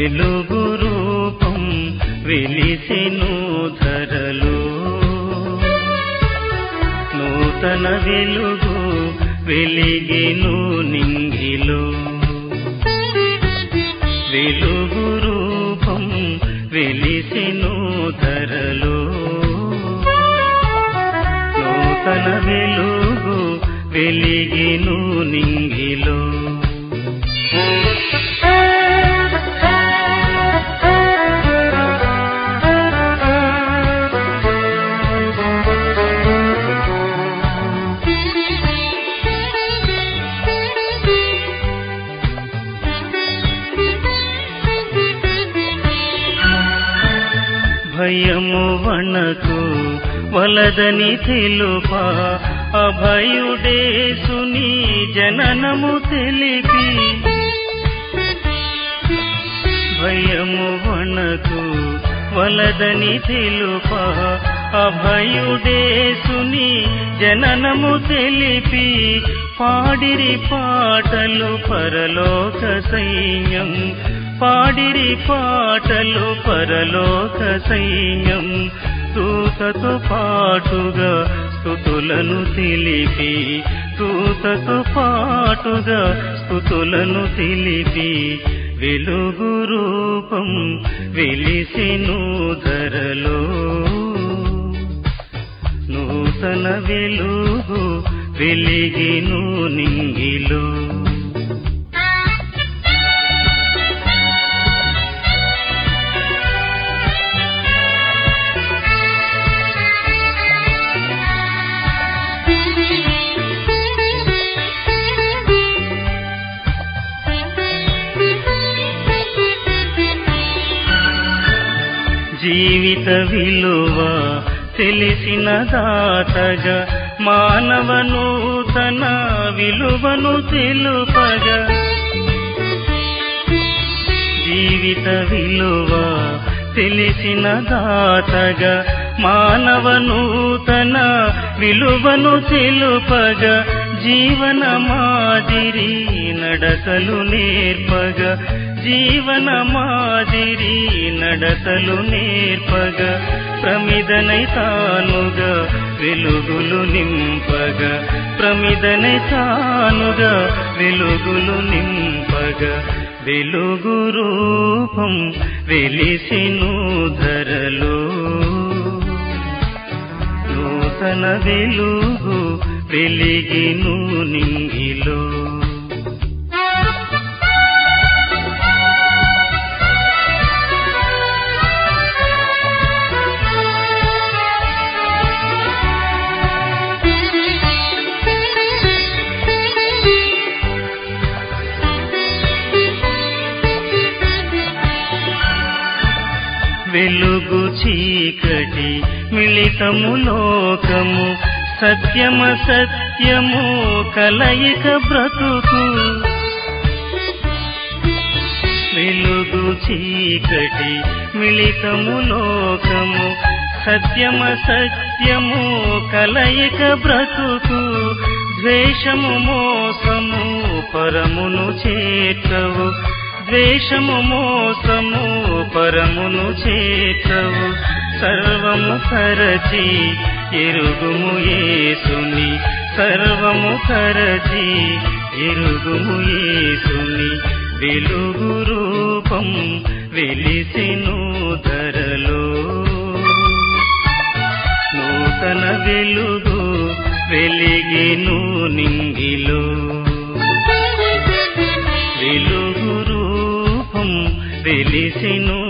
వెలుగు రూపం వెలిసెను ధరలో నూతన వెలుగు వెలిగెను నింగిలో వెలుగు రూపం వెలిసెను ధరలో నూతన వెలుగు వెలిగెను నింగిలో భయము వణకు వలదని తెలుప అభయుడేసుని జననము తెలిపి భయము వణకు వలదని తెలుప అభయుడేసుని జననము తెలిపి పాడిరి పాటలు పరలోక సైన్యం పాడిరి పాటలు పరలోక సైన్యం దూతతో పాటుగా స్థుతులను తెలిపి దూతతో పాటుగా స్థుతులను తెలిపి వెలుగు రూపం వెలిసెను ధరలో నూతన వెలుగు వెలిగిను నింగిలో జీవిత విలువ తెలిసిన దాతగా మానవను తన విలువను తెలుపగా జీవిత విలువ తెలిసిన దాతగా మానవను తన విలువను తెలుపగా జీవన మాదిరి నడకలు నేర్పగా జీవన మాదిరి నడతలు నేర్పగా ప్రమిదనై తానుగా వెలుగులు నింపగా ప్రమిదనై తానుగా వెలుగులు నింపగా వెలుగు రూపం వెలిసెను ధరలో నూతన వెలుగు వెలిగిను నింగిలో వెలుగు చీకటి మిళితము లోకము సత్యమ సత్యము కలయిక బ్రతుకు వెలుగు చీకటి మిళితము లోకము సత్యమ సత్యము కలయిక బ్రతుకు ద్వేషము మోసము పరమును చేర్చవు ద్వేషము మోసము పరమును చేర్చవు సర్వము కరచి ఎరుగుము యేసుని సర్వము కరచి ఎరుగుము యేసుని వెలుగు రూపం వెలిసెను ధరలో నూతన వెలుగు వెలిగిను నింగిలో వెలుగు రూపం వెలిసెను